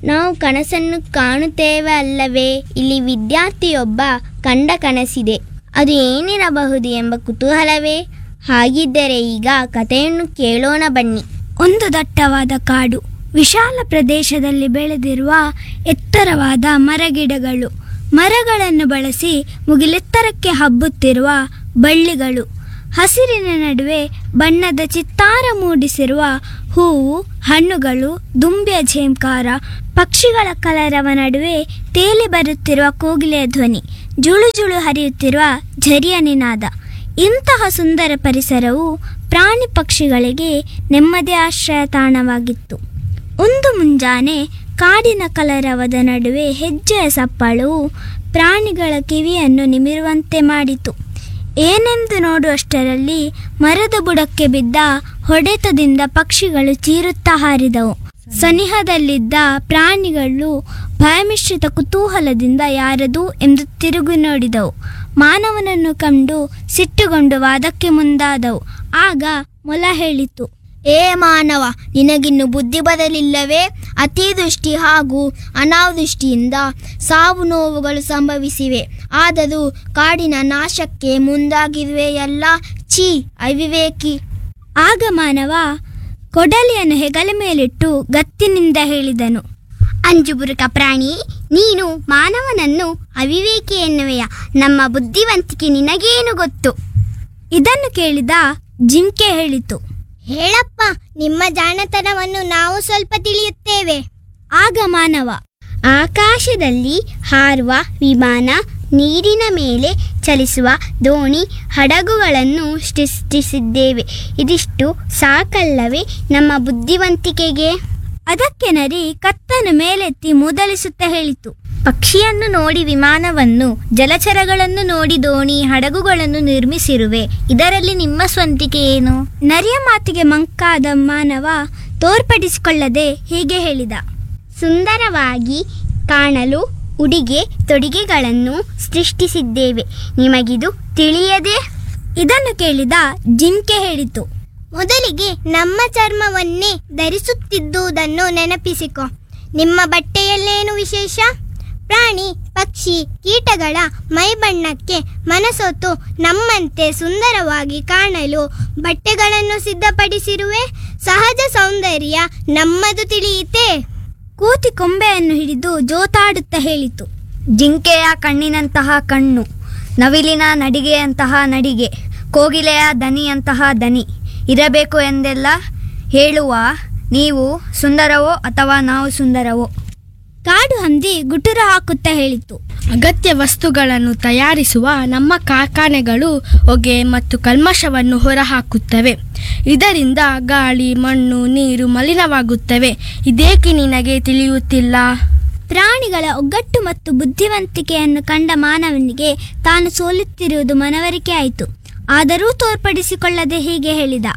ನಾವು ಕನಸನ್ನು ಕಾಣುತ್ತೇವೆ ಅಲ್ಲವೇ ಇಲ್ಲಿ ವಿದ್ಯಾರ್ಥಿಯೊಬ್ಬ ಕಂಡ ಕನಸಿದೆ ಅದು ಏನಿರಬಹುದು ಎಂಬ ಕುತೂಹಲವೇ ಹಾಗಿದ್ದರೆ ಈಗ ಕಥೆಯನ್ನು ಕೇಳೋಣ ಬನ್ನಿ ಒಂದು ದಟ್ಟವಾದ ಕಾಡು ವಿಶಾಲ ಪ್ರದೇಶದಲ್ಲಿ ಬೆಳೆದಿರುವ ಎತ್ತರವಾದ ಮರಗಿಡಗಳು ಮರಗಳನ್ನು ಬಳಸಿ ಮುಗಿಲೆತ್ತರಕ್ಕೆ ಹಬ್ಬುತ್ತಿರುವ ಬಳ್ಳಿಗಳು ಹಸಿರಿನ ನಡುವೆ ಬಣ್ಣದ ಚಿತ್ತಾರ ಮೂಡಿಸಿರುವ ಹೂವು ಹಣ್ಣುಗಳು ದುಂಬಿಯ ಝೇಂಕಾರ ಪಕ್ಷಿಗಳ ಕಲರವ ನಡುವೆ ತೇಲಿ ಬರುತ್ತಿರುವ ಕೋಗಿಲೆಯ ಧ್ವನಿ ಜುಳು ಜುಳು ಹರಿಯುತ್ತಿರುವ ಝರಿಯ ನಿನಾದ ಇಂತಹ ಸುಂದರ ಪರಿಸರವು ಪ್ರಾಣಿ ಪಕ್ಷಿಗಳಿಗೆ ನೆಮ್ಮದಿ ಆಶ್ರಯ ತಾಣವಾಗಿತ್ತು ಒಂದು ಮುಂಜಾನೆ ಕಾಡಿನ ಕಲರವದ ನಡುವೆ ಹೆಜ್ಜೆಯ ಸಪ್ಪಳವು ಪ್ರಾಣಿಗಳ ಕಿವಿಯನ್ನು ನಿಮಿರುವಂತೆ ಮಾಡಿತು ಏನೆಂದು ನೋಡುವಷ್ಟರಲ್ಲಿ ಮರದ ಬುಡಕ್ಕೆ ಬಿದ್ದ ಹೊಡೆತದಿಂದ ಪಕ್ಷಿಗಳು ಚೀರುತ್ತಾ ಹಾರಿದವು ಸನಿಹದಲ್ಲಿದ್ದ ಪ್ರಾಣಿಗಳು ಭಯಮಿಶ್ರಿತ ಕುತೂಹಲದಿಂದ ಯಾರದು ಎಂದು ತಿರುಗಿ ನೋಡಿದವು ಮಾನವನನ್ನು ಕಂಡು ಸಿಟ್ಟುಗೊಂಡು ವಾದಕ್ಕೆ ಮುಂದಾದವು ಆಗ ಮೊಲ ಹೇಳಿತು ಏ ಮಾನವ ನಿನಗಿನ್ನು ಬುದ್ಧಿ ಬರಲಿಲ್ಲವೇ ಅತಿದೃಷ್ಟಿ ಹಾಗೂ ಅನಾವೃಷ್ಟಿಯಿಂದ ಸಾವು ನೋವುಗಳು ಸಂಭವಿಸಿವೆ ಆದರೂ ಕಾಡಿನ ನಾಶಕ್ಕೆ ಮುಂದಾಗಿರುವೆಯಲ್ಲ ಛೀ ಅವಿವೇಕಿ ಆಗ ಮಾನವ ಕೊಡಲಿಯನ್ನು ಹೆಗಲ ಮೇಲಿಟ್ಟು ಗತ್ತಿನಿಂದ ಹೇಳಿದನು ಅಂಜುಬುರುಕ ಪ್ರಾಣಿ ನೀನು ಮಾನವನನ್ನು ಅವಿವೇಕಿ ಎನ್ನುವೆಯ ನಮ್ಮ ಬುದ್ಧಿವಂತಿಕೆ ನಿನಗೇನು ಗೊತ್ತು ಇದನ್ನು ಕೇಳಿದ ಜಿಂಕೆ ಹೇಳಿತು ಹೇಳಪ್ಪ ನಿಮ್ಮ ಜಾಣತನವನ್ನು ನಾವು ಸ್ವಲ್ಪ ತಿಳಿಯುತ್ತೇವೆ ಆಗ ಮಾನವ ಆಕಾಶದಲ್ಲಿ ಹಾರುವ ವಿಮಾನ ನೀರಿನ ಮೇಲೆ ಚಲಿಸುವ ದೋಣಿ ಹಡಗುಗಳನ್ನು ಸೃಷ್ಟಿಸಿದ್ದೇವೆ ಇದಿಷ್ಟು ಸಾಕಲ್ಲವೇ ನಮ್ಮ ಬುದ್ಧಿವಂತಿಕೆಗೆ ಅದಕ್ಕೆ ನರಿ ಕತ್ತನ್ನು ಮೇಲೆತ್ತಿ ಮೂದಲಿಸುತ್ತಾ ಹೇಳಿತು ಪಕ್ಷಿಯನ್ನು ನೋಡಿ ವಿಮಾನವನ್ನು ಜಲಚರಗಳನ್ನು ನೋಡಿ ದೋಣಿ ಹಡಗುಗಳನ್ನು ನಿರ್ಮಿಸಿರುವೆ ಇದರಲ್ಲಿ ನಿಮ್ಮ ಸ್ವಂತಿಕೆ ಏನು ನರಿಯ ಮಾತಿಗೆ ಮಂಕಾದ ಮಾನವ ತೋರ್ಪಡಿಸಿಕೊಳ್ಳದೆ ಹೀಗೆ ಹೇಳಿದ ಸುಂದರವಾಗಿ ಕಾಣಲು ಉಡಿಗೆ ತೊಡಿಗೆಗಳನ್ನು ಸೃಷ್ಟಿಸಿದ್ದೇವೆ ನಿಮಗಿದು ತಿಳಿಯದೆ ಇದನ್ನು ಕೇಳಿದ ಜಿಂಕೆ ಹೇಳಿತು ಮೊದಲಿಗೆ ನಮ್ಮ ಚರ್ಮವನ್ನೇ ಧರಿಸುತ್ತಿದ್ದುದನ್ನು ನೆನಪಿಸಿಕೊ ನಿಮ್ಮ ಬಟ್ಟೆಯಲ್ಲೇನು ವಿಶೇಷ ಪ್ರಾಣಿ ಪಕ್ಷಿ ಕೀಟಗಳ ಮೈಬಣ್ಣಕ್ಕೆ ಮನಸೊತ್ತು ನಮ್ಮಂತೆ ಸುಂದರವಾಗಿ ಕಾಣಲು ಬಟ್ಟೆಗಳನ್ನು ಸಿದ್ಧಪಡಿಸಿರುವೆ ಸಹಜ ಸೌಂದರ್ಯ ನಮ್ಮದು ತಿಳಿಯಿತೆ ಕೂತಿ ಕೊಂಬೆಯನ್ನು ಹಿಡಿದು ಜೋತಾಡುತ್ತಾ ಹೇಳಿತು ಜಿಂಕೆಯ ಕಣ್ಣಿನಂತಹ ಕಣ್ಣು ನವಿಲಿನ ನಡಿಗೆಯಂತಹ ನಡಿಗೆ ಕೋಗಿಲೆಯ ದನಿಯಂತಹ ದನಿ ಇರಬೇಕು ಎಂದೆಲ್ಲ ಹೇಳುವ ನೀವು ಸುಂದರವೋ ಅಥವಾ ನಾವು ಸುಂದರವೋ ಕಾಡು ಹಂದಿ ಗುಟುರ ಹಾಕುತ್ತಾ ಹೇಳಿತು ಅಗತ್ಯ ವಸ್ತುಗಳನ್ನು ತಯಾರಿಸುವ ನಮ್ಮ ಕಾರ್ಖಾನೆಗಳು ಹೊಗೆ ಮತ್ತು ಕಲ್ಮಶವನ್ನು ಹೊರಹಾಕುತ್ತವೆ ಇದರಿಂದ ಗಾಳಿ ಮಣ್ಣು ನೀರು ಮಲಿನವಾಗುತ್ತವೆ ಇದೇಕೆ ನಿನಗೆ ತಿಳಿಯುತ್ತಿಲ್ಲ ಪ್ರಾಣಿಗಳ ಒಗ್ಗಟ್ಟು ಮತ್ತು ಬುದ್ಧಿವಂತಿಕೆಯನ್ನು ಕಂಡ ಮಾನವನಿಗೆ ತಾನು ಸೋಲುತ್ತಿರುವುದು ಮನವರಿಕೆ ಆಯಿತು ಆದರೂ ತೋರ್ಪಡಿಸಿಕೊಳ್ಳದೆ ಹೀಗೆ ಹೇಳಿದ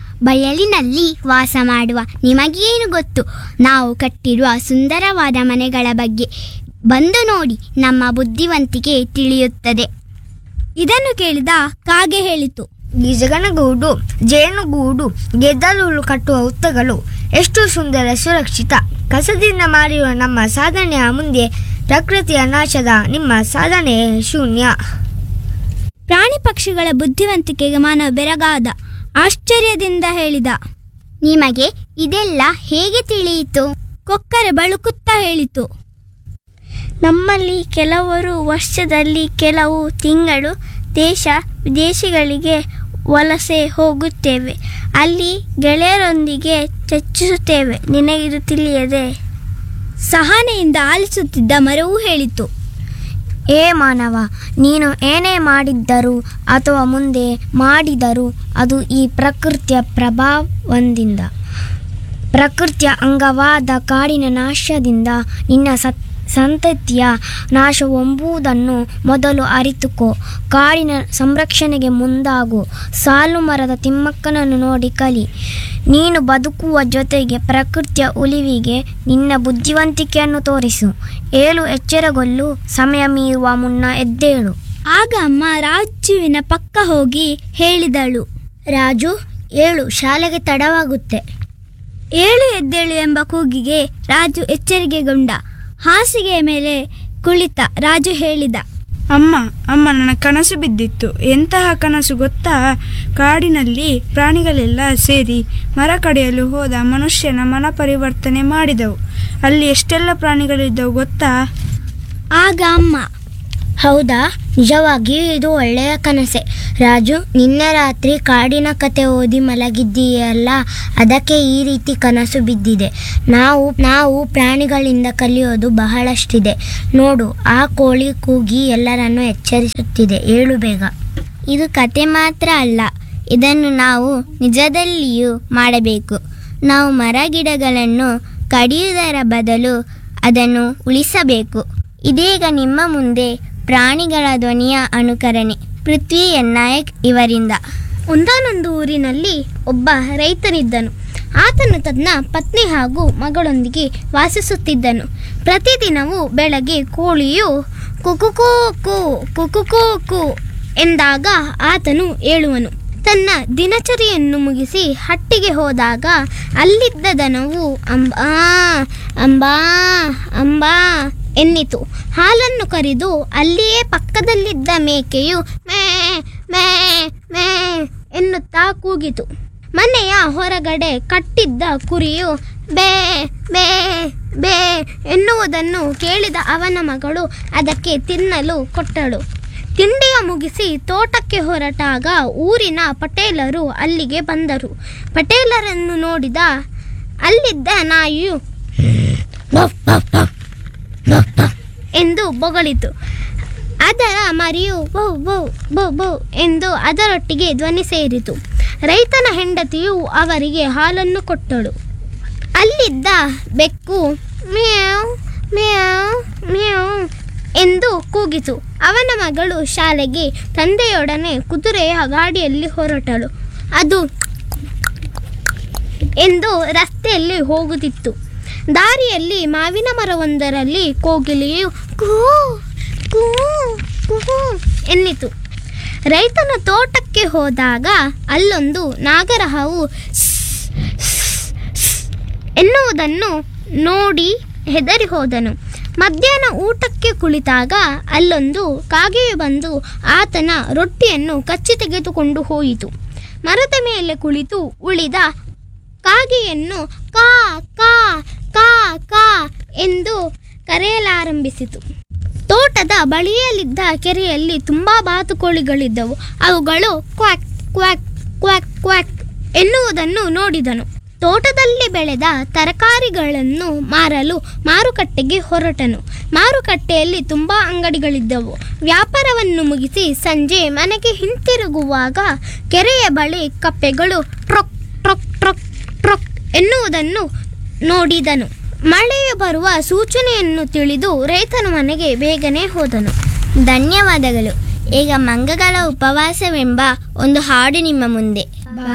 ಬಯಲಿನಲ್ಲಿ ವಾಸ ಮಾಡುವ ನಿಮಗೇನು ಗೊತ್ತು ನಾವು ಕಟ್ಟಿರುವ ಸುಂದರವಾದ ಮನೆಗಳ ಬಗ್ಗೆ ಬಂದು ನೋಡಿ ನಮ್ಮ ಬುದ್ಧಿವಂತಿಕೆ ತಿಳಿಯುತ್ತದೆ ಇದನ್ನು ಕೇಳಿದ ಕಾಗೆ ಹೇಳಿತು ಗಿಜಗನಗೂಡು ಜೇನುಗೂಡು ಗೆದ್ದಲು ಕಟ್ಟುವ ಹುತ್ತಗಳು ಎಷ್ಟು ಸುಂದರ ಸುರಕ್ಷಿತ ಕಸದಿಂದ ಮಾಡಿರುವ ನಮ್ಮ ಸಾಧನೆಯ ಮುಂದೆ ಪ್ರಕೃತಿಯ ನಾಶದ ನಿಮ್ಮ ಸಾಧನೆ ಶೂನ್ಯ ಪ್ರಾಣಿ ಪಕ್ಷಿಗಳ ಬುದ್ಧಿವಂತಿಕೆಗೆ ಮಾನವ ಬೆರಗಾದ ಆಶ್ಚರ್ಯದಿಂದ ಹೇಳಿದ ನಿಮಗೆ ಇದೆಲ್ಲ ಹೇಗೆ ತಿಳಿಯಿತು ಕೊಕ್ಕರೆ ಬಳುಕುತ್ತಾ ಹೇಳಿತು ನಮ್ಮಲ್ಲಿ ಕೆಲವರು ವರ್ಷದಲ್ಲಿ ಕೆಲವು ತಿಂಗಳು ದೇಶ ವಿದೇಶಗಳಿಗೆ ವಲಸೆ ಹೋಗುತ್ತೇವೆ ಅಲ್ಲಿ ಗೆಳೆಯರೊಂದಿಗೆ ಚರ್ಚಿಸುತ್ತೇವೆ ನಿನಗಿದು ತಿಳಿಯದೆ ಸಹನೆಯಿಂದ ಆಲಿಸುತ್ತಿದ್ದ ಮರವೂ ಹೇಳಿತು ಏ ಮಾನವ ನೀನು ಏನೇ ಮಾಡಿದ್ದರೂ ಅಥವಾ ಮುಂದೆ ಮಾಡಿದರೂ ಅದು ಈ ಪ್ರಕೃತಿಯ ಪ್ರಭಾವದಿಂದ ಪ್ರಕೃತಿಯ ಅಂಗವಾದ ಕಾಡಿನ ನಾಶದಿಂದ ನಿನ್ನ ಸತ್ ಸಂತತಿಯ ನಾಶವೆಂಬುದನ್ನು ಮೊದಲು ಅರಿತುಕೋ ಕಾಡಿನ ಸಂರಕ್ಷಣೆಗೆ ಮುಂದಾಗು ಸಾಲು ಮರದ ತಿಮ್ಮಕ್ಕನನ್ನು ನೋಡಿ ಕಲಿ ನೀನು ಬದುಕುವ ಜೊತೆಗೆ ಪ್ರಕೃತಿಯ ಉಳಿವಿಗೆ ನಿನ್ನ ಬುದ್ಧಿವಂತಿಕೆಯನ್ನು ತೋರಿಸು ಏಳು ಎಚ್ಚರಗೊಳ್ಳು ಸಮಯ ಮೀರುವ ಮುನ್ನ ಎದ್ದೇಳು ಆಗ ಅಮ್ಮ ರಾಜುವಿನ ಪಕ್ಕ ಹೋಗಿ ಹೇಳಿದಳು ರಾಜು ಏಳು ಶಾಲೆಗೆ ತಡವಾಗುತ್ತೆ ಏಳು ಎದ್ದೇಳು ಎಂಬ ಕೂಗಿಗೆ ರಾಜು ಎಚ್ಚರಿಕೆಗೊಂಡ ಹಾಸಿಗೆಯ ಮೇಲೆ ಕುಳಿತ ರಾಜು ಹೇಳಿದ ಅಮ್ಮ ಅಮ್ಮ ನನ್ನ ಕನಸು ಬಿದ್ದಿತ್ತು ಎಂತಹ ಕನಸು ಗೊತ್ತಾ ಕಾಡಿನಲ್ಲಿ ಪ್ರಾಣಿಗಳೆಲ್ಲ ಸೇರಿ ಮರ ಕಡಿಯಲು ಹೋದ ಮನುಷ್ಯನ ಮನ ಪರಿವರ್ತನೆ ಮಾಡಿದವು ಅಲ್ಲಿ ಎಷ್ಟೆಲ್ಲ ಪ್ರಾಣಿಗಳಿದ್ದವು ಗೊತ್ತಾ ಆಗ ಅಮ್ಮ ಹೌದಾ ನಿಜವಾಗಿಯೂ ಇದು ಒಳ್ಳೆಯ ಕನಸೆ ರಾಜು ನಿನ್ನೆ ರಾತ್ರಿ ಕಾಡಿನ ಕತೆ ಓದಿ ಮಲಗಿದ್ದೀಯಲ್ಲ ಅದಕ್ಕೆ ಈ ರೀತಿ ಕನಸು ಬಿದ್ದಿದೆ ನಾವು ನಾವು ಪ್ರಾಣಿಗಳಿಂದ ಕಲಿಯೋದು ಬಹಳಷ್ಟಿದೆ ನೋಡು ಆ ಕೋಳಿ ಕೂಗಿ ಎಲ್ಲರನ್ನು ಎಚ್ಚರಿಸುತ್ತಿದೆ ಏಳು ಬೇಗ ಇದು ಕತೆ ಮಾತ್ರ ಅಲ್ಲ ಇದನ್ನು ನಾವು ನಿಜದಲ್ಲಿಯೂ ಮಾಡಬೇಕು ನಾವು ಮರ ಗಿಡಗಳನ್ನು ಕಡಿಯುವುದರ ಬದಲು ಅದನ್ನು ಉಳಿಸಬೇಕು ಇದೀಗ ನಿಮ್ಮ ಮುಂದೆ ಪ್ರಾಣಿಗಳ ಧ್ವನಿಯ ಅನುಕರಣೆ ಪೃಥ್ವಿ ಎನ್ ನಾಯಕ್ ಇವರಿಂದ ಒಂದಾನೊಂದು ಊರಿನಲ್ಲಿ ಒಬ್ಬ ರೈತನಿದ್ದನು ಆತನು ತನ್ನ ಪತ್ನಿ ಹಾಗೂ ಮಗಳೊಂದಿಗೆ ವಾಸಿಸುತ್ತಿದ್ದನು ಪ್ರತಿದಿನವೂ ಬೆಳಗ್ಗೆ ಕೋಳಿಯು ಕುಕುಕೂ ಕು ಕುಕುಕೂ ಕು ಎಂದಾಗ ಆತನು ಏಳುವನು ತನ್ನ ದಿನಚರಿಯನ್ನು ಮುಗಿಸಿ ಹಟ್ಟಿಗೆ ಹೋದಾಗ ಅಲ್ಲಿದ್ದ ದನವು ಅಂಬಾ ಅಂಬಾ ಅಂಬಾ ಎನ್ನಿತು ಹಾಲನ್ನು ಕರೆದು ಅಲ್ಲಿಯೇ ಪಕ್ಕದಲ್ಲಿದ್ದ ಮೇಕೆಯು ಮೇ ಮೇ ಮೇ ಎನ್ನುತ್ತಾ ಕೂಗಿತು ಮನೆಯ ಹೊರಗಡೆ ಕಟ್ಟಿದ್ದ ಕುರಿಯು ಬೇ ಬೇ ಬೇ ಎನ್ನುವುದನ್ನು ಕೇಳಿದ ಅವನ ಮಗಳು ಅದಕ್ಕೆ ತಿನ್ನಲು ಕೊಟ್ಟಳು ತಿಂಡಿಯ ಮುಗಿಸಿ ತೋಟಕ್ಕೆ ಹೊರಟಾಗ ಊರಿನ ಪಟೇಲರು ಅಲ್ಲಿಗೆ ಬಂದರು ಪಟೇಲರನ್ನು ನೋಡಿದ ಅಲ್ಲಿದ್ದ ನಾಯಿಯು ಎಂದು ಬೊಗಳಿತು ಅದರ ಮರಿಯು ಬೌ ಬೌ ಬೌ ಬೌ ಎಂದು ಅದರೊಟ್ಟಿಗೆ ಧ್ವನಿ ಸೇರಿತು ರೈತನ ಹೆಂಡತಿಯು ಅವರಿಗೆ ಹಾಲನ್ನು ಕೊಟ್ಟಳು ಅಲ್ಲಿದ್ದ ಬೆಕ್ಕು ಮ್ಯಾವ್ ಮ್ಯಾವ್ ಮ್ಯಾವ್ ಎಂದು ಕೂಗಿತು ಅವನ ಮಗಳು ಶಾಲೆಗೆ ತಂದೆಯೊಡನೆ ಕುದುರೆಯ ಗಾಡಿಯಲ್ಲಿ ಹೊರಟಳು ಅದು ಎಂದು ರಸ್ತೆಯಲ್ಲಿ ಹೋಗುತ್ತಿತ್ತು ದಾರಿಯಲ್ಲಿ ಮಾವಿನ ಮರವೊಂದರಲ್ಲಿ ಕೋಗಿಲೆಯು ಕೂ ಕೂ ಕೂ ಎನ್ನಿತು ರೈತನ ತೋಟಕ್ಕೆ ಹೋದಾಗ ಅಲ್ಲೊಂದು ನಾಗರಹಾವು ಸ್, ಸ್, ಸ್ ಎನ್ನುವುದನ್ನು ನೋಡಿ ಹೆದರಿ ಹೋದನು ಮಧ್ಯಾಹ್ನ ಊಟಕ್ಕೆ ಕುಳಿತಾಗ ಅಲ್ಲೊಂದು ಕಾಗೆಯು ಬಂದು ಆತನ ರೊಟ್ಟಿಯನ್ನು ಕಚ್ಚಿ ತೆಗೆದುಕೊಂಡು ಹೋಯಿತು ಮರದ ಮೇಲೆ ಕುಳಿತು ಉಳಿದ ಕಾಗೆಯನ್ನು ಕಾ ಕಾ ಕಾ ಕಾ ಎಂದು ಕರೆಯಲಾರಂಭಿಸಿತು ತೋಟದ ಬಳಿಯಲ್ಲಿದ್ದ ಕೆರೆಯಲ್ಲಿ ತುಂಬಾ ಬಾತುಕೋಳಿಗಳಿದ್ದವು ಅವುಗಳು ಕ್ವಾಕ್ ಕ್ವಾಕ್ ಕ್ವಾಕ್ ಕ್ವಾಕ್ ಎನ್ನುವುದನ್ನು ನೋಡಿದನು ತೋಟದಲ್ಲಿ ಬೆಳೆದ ತರಕಾರಿಗಳನ್ನು ಮಾರಲು ಮಾರುಕಟ್ಟೆಗೆ ಹೊರಟನು ಮಾರುಕಟ್ಟೆಯಲ್ಲಿ ತುಂಬಾ ಅಂಗಡಿಗಳಿದ್ದವು ವ್ಯಾಪಾರವನ್ನು ಮುಗಿಸಿ ಸಂಜೆ ಮನೆಗೆ ಹಿಂತಿರುಗುವಾಗ ಕೆರೆಯ ಬಳಿ ಕಪ್ಪೆಗಳು ಟ್ರೊಕ್ ಟ್ರೊಕ್ ಟ್ರೊಕ್ ಟ್ರೊಕ್ ಎನ್ನುವುದನ್ನು ನೋಡಿದನು ಮಳೆಯು ಬರುವ ಸೂಚನೆಯನ್ನು ತಿಳಿದು ರೈತನ ಮನೆಗೆ ಬೇಗನೆ ಹೋದನು ಧನ್ಯವಾದಗಳು ಈಗ ಮಂಗಗಳ ಉಪವಾಸವೆಂಬ ಒಂದು ಹಾಡು ನಿಮ್ಮ ಮುಂದೆ